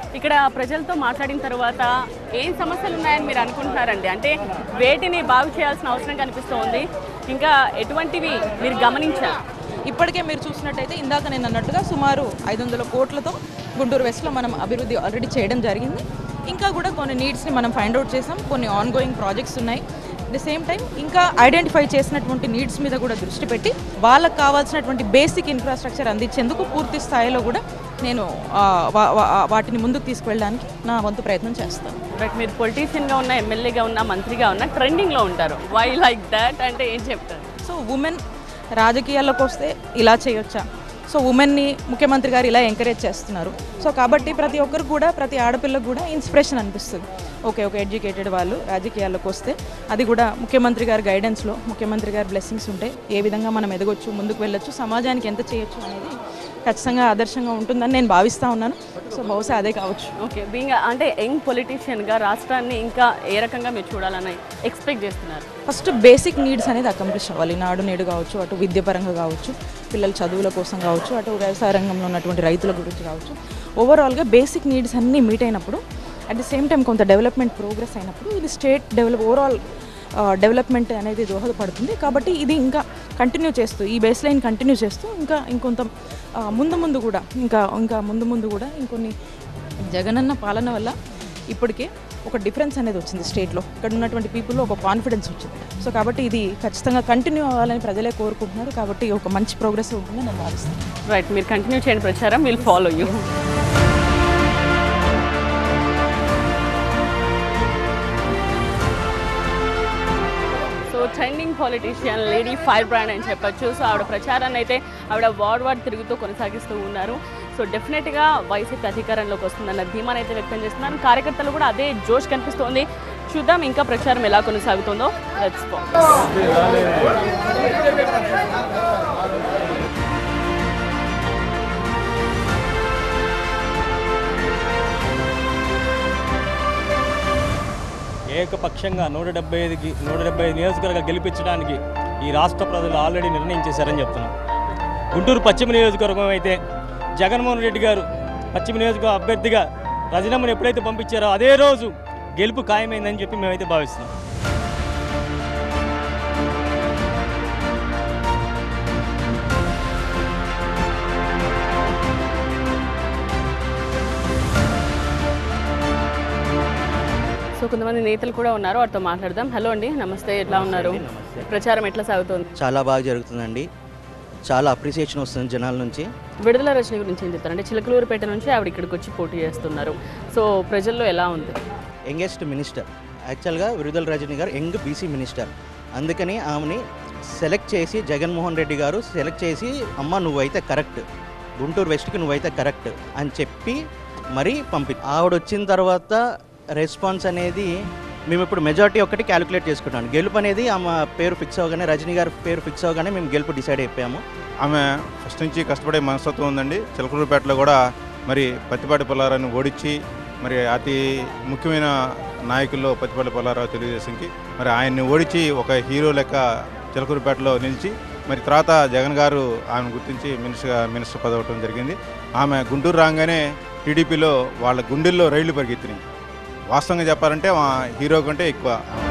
ఇక్కడ ప్రజలతో మాట్లాడిన తర్వాత ఏం సమస్యలు ఉన్నాయని మీరు అనుకుంటున్నారండి అంటే వేటిని బాగు చేయాల్సిన అవసరం కనిపిస్తోంది ఇంకా ఎటువంటివి మీరు గమనించారు ఇప్పటికే మీరు చూసినట్టయితే ఇందాక నేను అన్నట్టుగా సుమారు ఐదు వందల కోట్లతో గుంటూరు వెస్ట్లో మనం అభివృద్ధి ఆల్రెడీ చేయడం జరిగింది ఇంకా కూడా కొన్ని నీడ్స్ని మనం ఫైండ్ అవుట్ చేసాం కొన్ని ఆన్ గోయింగ్ ప్రాజెక్ట్స్ ఉన్నాయి అట్ ద సేమ్ టైం ఇంకా ఐడెంటిఫై చేసినటువంటి నీడ్స్ మీద కూడా దృష్టి పెట్టి వాళ్ళకి కావాల్సినటువంటి బేసిక్ ఇన్ఫ్రాస్ట్రక్చర్ అందించేందుకు పూర్తి స్థాయిలో కూడా నేను ఆ, వా- వా- వాటిని ముందుకు తీసుకువెళ్ళడానికి నా వంతు ప్రయత్నం చేస్తాను బట్ మీరు పొలిటీషియన్గా ఉన్న ఎమ్మెల్యేగా ఉన్న మంత్రిగా ఉన్న ట్రెండింగ్లో ఉంటారు వై లైక్ దాట్ అంటే ఏం చెప్తారు సో ఉమెన్ రాజకీయాల్లోకి వస్తే ఇలా చేయొచ్చా సో ఉమెన్ని ముఖ్యమంత్రి గారు ఇలా ఎంకరేజ్ చేస్తున్నారు సో కాబట్టి ప్రతి ఒక్కరు కూడా ప్రతి ఆడపిల్లకు కూడా ఇన్స్పిరేషన్ అనిపిస్తుంది ఓకే ఒక ఎడ్యుకేటెడ్ వాళ్ళు రాజకీయాల్లోకి వస్తే అది కూడా ముఖ్యమంత్రి గారి గైడెన్స్లో ముఖ్యమంత్రి గారి బ్లెస్సింగ్స్ ఉంటే ఏ విధంగా మనం ఎదగొచ్చు ముందుకు వెళ్ళొచ్చు సమాజానికి ఎంత చేయొచ్చు అనేది ఖచ్చితంగా ఆదర్శంగా ఉంటుందని నేను భావిస్తూ ఉన్నాను సో బహుశా అదే కావచ్చు ఓకే బీయింగ్ అంటే యంగ్ పొలిటీషియన్గా రాష్ట్రాన్ని ఇంకా ఏ రకంగా మీరు చూడాలని ఎక్స్పెక్ట్ చేస్తున్నారు ఫస్ట్ బేసిక్ నీడ్స్ అనేది అకంప్లిష్ అవ్వాలి నాడు నేడు కావచ్చు అటు విద్యపరంగా కావచ్చు పిల్లల చదువుల కోసం కావచ్చు అటు వ్యవసాయ రంగంలో ఉన్నటువంటి రైతుల గురించి కావచ్చు ఓవరాల్గా బేసిక్ నీడ్స్ అన్నీ మీట్ అయినప్పుడు అట్ ది సేమ్ టైం కొంత డెవలప్మెంట్ ప్రోగ్రెస్ అయినప్పుడు ఇది స్టేట్ డెవలప్ ఓవరాల్ డెవలప్మెంట్ అనేది దోహదపడుతుంది కాబట్టి ఇది ఇంకా కంటిన్యూ చేస్తూ ఈ బేస్ లైన్ కంటిన్యూ చేస్తూ ఇంకా ఇంకొంత ఆ, ముందు ముందు కూడా ఇంకా ఇంకా ముందు ముందు కూడా ఇంకొన్ని జగనన్న పాలన వల్ల ఇప్పటికే ఒక డిఫరెన్స్ అనేది వచ్చింది స్టేట్లో ఇక్కడ ఉన్నటువంటి పీపుల్లో ఒక కాన్ఫిడెన్స్ వచ్చింది సో కాబట్టి ఇది ఖచ్చితంగా కంటిన్యూ అవ్వాలని ప్రజలే కోరుకుంటున్నారు కాబట్టి ఒక మంచి ప్రోగ్రెస్ ఉంటుందని నేను భావిస్తాను రైట్ మీరు కంటిన్యూ చేయండి ప్రచారం will follow you so trending politician lady fire brand అని చెప్పొచ్చు సో ఆవిడ ప్రచారాన్ని అయితే ఆవిడ వార్డ్ వార్డ్ తిరుగుతూ కొనసాగిస్తూ ఉన్నారు సో డెఫినెట్గా వైసీపీ అధికారంలోకి వస్తుందన్న ధీమాన్ని అయితే వ్యక్తం చేస్తున్నారు కార్యకర్తలు కూడా అదే జోష్ కనిపిస్తోంది చూద్దాం ఇంకా ప్రచారం ఎలా కొనసాగుతుందో లెట్స్ ఏకపక్షంగా నూట డెబ్బై ఐదుకి నూట డెబ్బై ఐదు నియోజకవర్గాలు గెలిపించడానికి ఈ రాష్ట్ర ప్రజలు ఆల్రెడీ నిర్ణయం చేశారని చెప్తున్నాం గుంటూరు పశ్చిమ నియోజకవర్గం అయితే జగన్మోహన్ రెడ్డి గారు పశ్చిమ నియోజకవర్గ అభ్యర్థిగా రజనమ్మను ఎప్పుడైతే పంపించారో అదే రోజు గెలుపు ఖాయమైందని చెప్పి మేమైతే భావిస్తున్నాం సో కొంతమంది నేతలు కూడా ఉన్నారు వారితో మాట్లాడదాం హలో అండి నమస్తే ఎట్లా ఉన్నారు ప్రచారం ఎట్లా సాగుతోంది చాలా బాగా జరుగుతుందండి చాలా అప్రిసియేషన్ వస్తుంది జనాల నుంచి విడుదల రచన గురించి ఏం చెప్తారు అంటే చిలకలూరుపేట నుంచి ఆవిడ ఇక్కడికి వచ్చి పోటీ చేస్తున్నారు సో ప్రజల్లో ఎలా ఉంది యంగెస్ట్ మినిస్టర్ యాక్చువల్గా విడుదల రజని గారు యంగ్ బీసీ మినిస్టర్ అందుకని ఆమెని సెలెక్ట్ చేసి జగన్మోహన్ రెడ్డి గారు సెలెక్ట్ చేసి అమ్మ నువ్వైతే కరెక్ట్ గుంటూరు వెస్ట్కి నువ్వైతే కరెక్ట్ అని చెప్పి మరీ పంపి ఆవిడ వచ్చిన తర్వాత రెస్పాన్స్ అనేది మేము ఇప్పుడు మెజారిటీ ఒక్కటి క్యాలిక్యులేట్ చేసుకుంటాం గెలుపు అనేది ఆమె పేరు ఫిక్స్ అవగానే రజనీ గారి పేరు ఫిక్స్ అవగానే మేము గెలుపు డిసైడ్ అయిపోయాము ఆమె ఫస్ట్ నుంచి కష్టపడే మనస్తత్వం ఉందండి చిలకలూరుపేటలో కూడా మరి పత్తిపాటి పుల్లారావుని ఓడించి మరి అతి ముఖ్యమైన నాయకుల్లో పత్తిపాటి పుల్లారావు తెలుగుదేశంకి మరి ఆయన్ని ఓడించి ఒక హీరో లెక్క చిలకలూరుపేటలో నిలిచి మరి తర్వాత జగన్ గారు ఆమెను గుర్తించి మినిస్టర్ మినిస్టర్ పదవటం జరిగింది ఆమె గుంటూరు రాగానే టీడీపీలో వాళ్ళ గుండెల్లో రైళ్లు పరిగెత్తినాయి వాస్తవంగా చెప్పాలంటే ఆ హీరో కంటే ఎక్కువ